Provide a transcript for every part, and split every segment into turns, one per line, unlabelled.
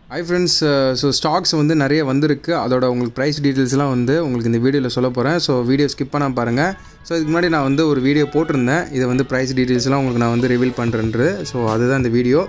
hi friends so stocks வந்து நிறைய வந்திருக்கு அதோட உங்களுக்கு ப்ரைஸ் டீட்டெயில்ஸ்லாம் வந்து உங்களுக்கு இந்த வீடியோவில் சொல்ல போகிறேன் ஸோ வீடியோ ஸ்கிப் பண்ணால் பாருங்கள் ஸோ இதுக்கு முன்னாடி நான் வந்து ஒரு வீடியோ போட்டிருந்தேன் இதை வந்து ப்ரைஸ் டீட்டெயில்ஸ்லாம் உங்களுக்கு நான் வந்து ரிவீல் பண்ணுறேன்றது ஸோ அதுதான் இந்த வீடியோ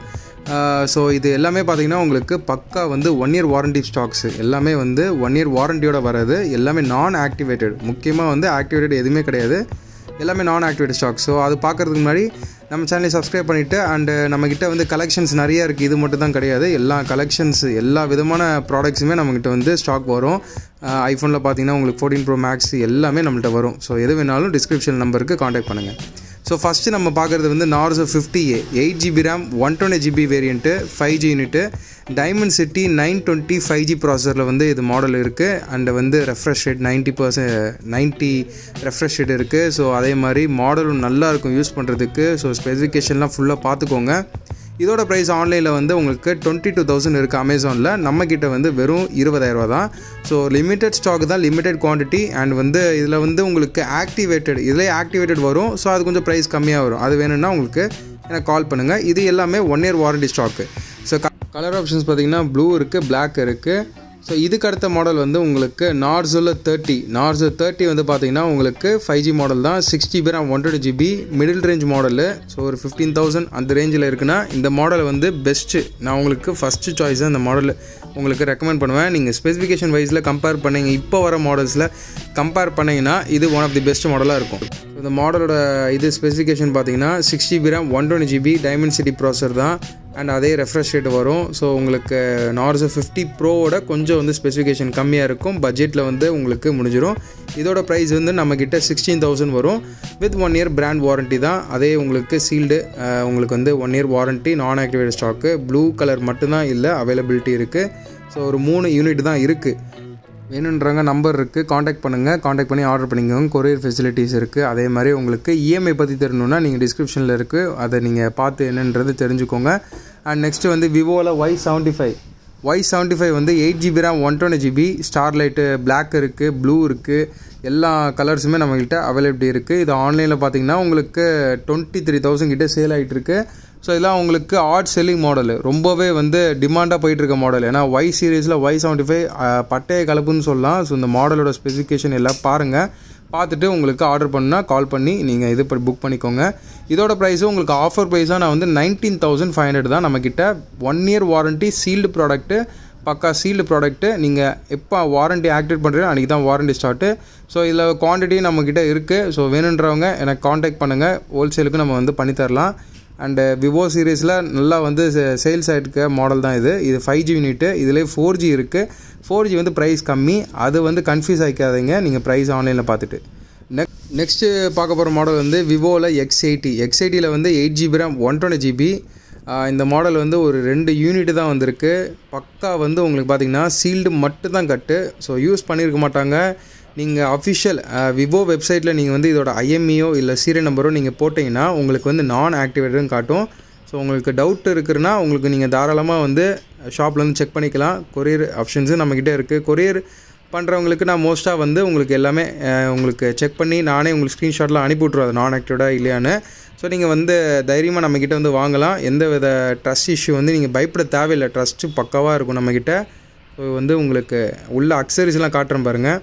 ஸோ இது எல்லாமே பார்த்தீங்கன்னா உங்களுக்கு பக்கா வந்து ஒன் இயர் வாரண்டி ஸ்டாக்ஸ் எல்லாமே வந்து ஒன் இயர் வாரண்டியோட வர்றது எல்லாமே நான் ஆக்டிவேட்டட் முக்கியமாக வந்து ஆக்டிவேட்டட் எதுவுமே கிடையாது எல்லாமே நான் ஆக்டிவேட் ஸ்டாக் ஸோ அது பார்க்குறதுக்கு முன்னாடி நம்ம சேனலை சப்ஸ்கிரைப் பண்ணிவிட்டு அண்டு நம்மக்கிட்ட வந்து கலெக்ஷன்ஸ் நிறையா இருக்குது இது மட்டும் தான் கிடையாது எல்லா கலெக்ஷன்ஸ் எல்லா விதமான ப்ராடக்ட்ஸுமே நம்மக்கிட்ட வந்து ஸ்டாக் வரும் ஐஃபோனில் பார்த்தீங்கன்னா உங்களுக்கு ஃபோர்டீன் ப்ரோ மேக்ஸ் எல்லாமே நம்மள்ட்ட வரும் ஸோ எது வேணாலும் டிஸ்கிரிப்ஷன் நம்பருக்கு காண்டாக்ட் பண்ணுங்கள் ஸோ ஃபஸ்ட்டு நம்ம பார்க்குறது வந்து Narzo fifty A eight GB RAM one twenty GB variant five G unit Dimensity nine twenty five G ப்ராசரில் வந்து இது மாடல் இருக்குது அண்ட் வந்து refresh rate ninety percent ninety refresh rate இருக்குது ஸோ அதே மாதிரி மாடலும் நல்லாயிருக்கும் யூஸ் பண்ணுறதுக்கு ஸோ ஸ்பெசிஃபிகேஷன்லாம் ஃபுல்லாக பார்த்துக்கோங்க இதோட ப்ரைஸ் ஆன்லைனில் வந்து உங்களுக்கு டுவெண்ட்டி டூ தௌசண்ட் இருக்குது அமேசானில் நம்மக்கிட்ட வந்து வெறும் இருபதாயிரரூவா தான் ஸோ லிமிட்டட் ஸ்டாக் தான் லிமிட்டட் குவான்டிட்டி அண்ட் வந்து இதில் வந்து உங்களுக்கு ஆக்டிவேட்டட் இதிலே ஆக்டிவேட்டட் வரும் ஸோ அது கொஞ்சம் ப்ரைஸ் கம்மியாக வரும் அது வேணும்னா உங்களுக்கு எனக்கு கால் பண்ணுங்கள் இது எல்லாமே one year warranty stock so colour options பார்த்தீங்கன்னா ப்ளூ இருக்குது பிளாக் இருக்குது ஸோ இதுக்கு அடுத்த மாடல் வந்து உங்களுக்கு நார்ஸோவில் தேர்ட்டி நார்ஸோ தேர்ட்டி வந்து பார்த்தீங்கன்னா உங்களுக்கு ஃபைவ் ஜி மாடல் தான் six GB RAM one twenty GB middle range model so ஒரு ஃபிஃப்டீன் தௌசண்ட் அந்த ரேஞ்சில் இருக்குன்னா இந்த மாடல் வந்து பெஸ்ட்டு நான் உங்களுக்கு ஃபஸ்ட்டு சாய்ஸ் அந்த மாடல் உங்களுக்கு ரெக்கமெண்ட் பண்ணுவேன் நீங்கள் ஸ்பெசிஃபிகேஷன் வைஸில் கம்பேர் பண்ணிங்க இப்போ வர மாடல்ஸில் கம்பேர் பண்ணிங்கன்னா இது ஒன் ஆஃப் தி பெஸ்ட் மாடலாக இருக்கும் இந்த மாடலோட இது ஸ்பெசிஃபிகேஷன் பார்த்தீங்கன்னா six GB RAM one twenty GB Dimensity processor தான் அண்ட் அதே ரெஃப்ரெஷ் ரேட் வரும் ஸோ உங்களுக்கு நார்ஸோ ஃபிஃப்டி ப்ரோவோட கொஞ்சம் வந்து ஸ்பெசிஃபிகேஷன் கம்மியாக இருக்கும் பட்ஜெட்டில் வந்து உங்களுக்கு முடிஞ்சிடும் இதோட ப்ரைஸ் வந்து நம்மக்கிட்ட சிக்ஸ்டீன் தௌசண்ட் வரும் with one year brand warranty தான் அதே உங்களுக்கு சீல்டு உங்களுக்கு வந்து ஒன் இயர் வாரண்ட்டி நான் ஆக்டிவேட் ஸ்டாக்கு ப்ளூ கலர் மட்டும்தான் இல்லை அவைலபிலிட்டி இருக்குது ஸோ ஒரு மூணு யூனிட் தான் இருக்குது வேணுன்றவங்க நம்பர் இருக்குது காண்டாக்ட் பண்ணுங்கள் காண்டாக்ட் பண்ணி ஆர்டர் பண்ணிக்கோங்க கொரியர் ஃபெசிலிட்டிஸ் இருக்குது அதே மாதிரி உங்களுக்கு இஎம்ஐ பற்றி தெரியணுன்னா நீங்கள் டிஸ்கிரிப்ஷனில் இருக்குது அதை நீங்கள் பார்த்து என்னன்றது தெரிஞ்சுக்கோங்க அண்ட் நெக்ஸ்ட்டு வந்து விவோவில் Y seventy five Y seventy five வந்து eight GB RAM one twenty GB starlight black இருக்குது ப்ளூ இருக்குது எல்லா கலர்ஸுமே நம்மகிட்ட அவைலபிலிட்டி இருக்குது இது ஆன்லைனில் பார்த்தீங்கன்னா உங்களுக்கு டுவெண்ட்டி த்ரீ தௌசண்ட் கிட்டே சேல் ஆகிட்டு இருக்குது ஸோ இதெல்லாம் உங்களுக்கு ஆர்ட் செல்லிங் மாடல் ரொம்பவே வந்து டிமாண்டாக போயிட்டு இருக்க மாடல் ஏன்னா ஒய் சீரீஸில் ஒய் செவன்ட்டி ஃபைவ் பட்டைய கலப்புன்னு சொல்லலாம் ஸோ இந்த மாடலோட ஸ்பெசிஃபிகேஷன் எல்லாம் பாருங்கள் பார்த்துட்டு உங்களுக்கு ஆர்டர் பண்ணால் கால் பண்ணி நீங்கள் இது புக் பண்ணிக்கோங்க இதோட ப்ரைஸும் உங்களுக்கு ஆஃபர் ப்ரைஸாக நான் வந்து நைன்டீன் தௌசண்ட் ஃபைவ் ஹண்ட்ரட் தான் நம்மக்கிட்ட one year warranty sealed product பக்கா சீல்டு ப்ராடக்ட்டு நீங்கள் எப்போ வாரண்ட்டி ஆக்டிவேட் பண்ணுறீங்க அன்றைக்கி தான் வாரண்ட்டி ஸ்டார்ட்டு ஸோ இதில் குவான்டிட்டி நம்மக்கிட்ட இருக்குது ஸோ வேணுன்றவங்க எனக்கு காண்டாக்ட் பண்ணுங்கள் ஹோல்சேலுக்கு நம்ம வந்து பண்ணித்தரலாம் அண்டு விவோ சீரீஸில் நல்லா வந்து சேல்ஸ் ஆகிருக்க மாடல் தான் இது இது ஃபைவ் ஜி யூனிட்டு இதிலே ஃபோர் ஜி இருக்குது ஃபோர் ஜி வந்து ப்ரைஸ் கம்மி அது வந்து கன்ஃபியூஸ் ஆகிக்காதீங்க நீங்கள் ப்ரைஸ் ஆன்லைனில் பார்த்துட்டு நெக் நெக்ஸ்ட்டு பார்க்க போகிற மாடல் வந்து விவோவில் எக்ஸ் எயிட்டி எக்ஸ் எயிட்டியில் வந்து eight GB RAM one twenty GB இந்த மாடல் வந்து ஒரு ரெண்டு யூனிட் தான் வந்திருக்கு பக்கா வந்து உங்களுக்கு பார்த்திங்கன்னா சீல்டு மட்டும் தான் கட்டு ஸோ யூஸ் பண்ணியிருக்க மாட்டாங்க நீங்கள் அஃபிஷியல் விவோ வெப்சைட்டில் நீங்கள் வந்து இதோட ஐஎம்இயோ இல்லை சீரியல் நம்பரோ நீங்கள் போட்டிங்கன்னா உங்களுக்கு வந்து நான் ஆக்டிவேட்டடும் காட்டும் ஸோ உங்களுக்கு டவுட் இருக்குன்னா உங்களுக்கு நீங்கள் தாராளமாக வந்து ஷாப்பில் வந்து செக் பண்ணிக்கலாம் கொரியர் ஆப்ஷன்ஸும் நம்மக்கிட்ட இருக்குது கொரியர் பண்ணுறவங்களுக்கு நான் மோஸ்ட்டாக வந்து உங்களுக்கு எல்லாமே உங்களுக்கு செக் பண்ணி நானே உங்களுக்கு ஸ்க்ரீன்ஷாட்டில் அனுப்பி விட்ருவேன் நான் ஆக்டிவேட்டாக இல்லையான்னு ஸோ நீங்கள் வந்து தைரியமாக நம்மக்கிட்ட வந்து வாங்கலாம் எந்த வித ட்ரஸ்ட் இஷ்யூ வந்து நீங்கள் பயப்பட தேவையில்லை ட்ரஸ்ட்டு பக்காவாக இருக்கும் நம்மக்கிட்ட ஸோ வந்து உங்களுக்கு உள்ள அக்சரிஸ்லாம் காட்டுறேன் பாருங்கள்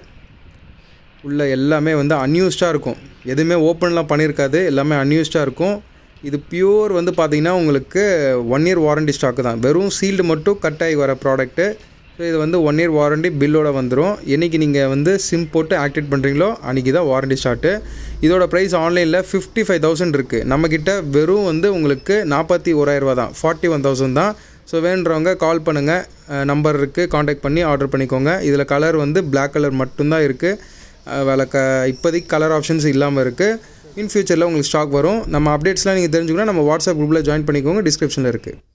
உள்ள எல்லாமே வந்து அன்யூஸ்டாக இருக்கும் எதுவுமே ஓப்பன்லாம் பண்ணியிருக்காது எல்லாமே அன்யூஸ்டாக இருக்கும் இது பியூர் வந்து பார்த்திங்கன்னா உங்களுக்கு ஒன் இயர் வாரண்டி ஸ்டாக்கு தான் வெறும் சீல்டு மட்டும் கட் ஆகி வர ப்ராடக்ட்டு ஸோ இது வந்து ஒன் இயர் வாரண்டி பில்லோட வந்துடும் என்றைக்கு நீங்கள் வந்து சிம் போட்டு ஆக்டிவேட் பண்ணுறீங்களோ அன்றைக்கி தான் வாரண்டி ஸ்டார்ட்டு இதோட ப்ரைஸ் ஆன்லைனில் ஃபிஃப்டி ஃபைவ் தௌசண்ட் இருக்குது நம்மக்கிட்ட வெறும் வந்து உங்களுக்கு நாற்பத்தி ஓராயிரரூவா தான் ஃபார்ட்டி ஒன் தௌசண்ட் தான் ஸோ வேணுன்றவங்க கால் பண்ணுங்கள் நம்பர் இருக்குது காண்டாக்ட் பண்ணி ஆர்டர் பண்ணிக்கோங்க இதில் கலர் வந்து பிளாக் கலர் மட்டும்தான் இருக்குது வேலை க இப்போதைக்கு கலர் ஆப்ஷன்ஸ் இல்லாமல் இருக்குது இன் ஃபியூச்சரில் உங்களுக்கு ஸ்டாக் வரும் நம்ம அப்டேட்ஸ்லாம் நீங்கள் தெரிஞ்சுக்கணும் நம்ம வாட்ஸ்அப் குரூப்பில் ஜாயின் பண்ணிக்கோங்க டிஸ்கிரிப்ஷனில் இருக்குது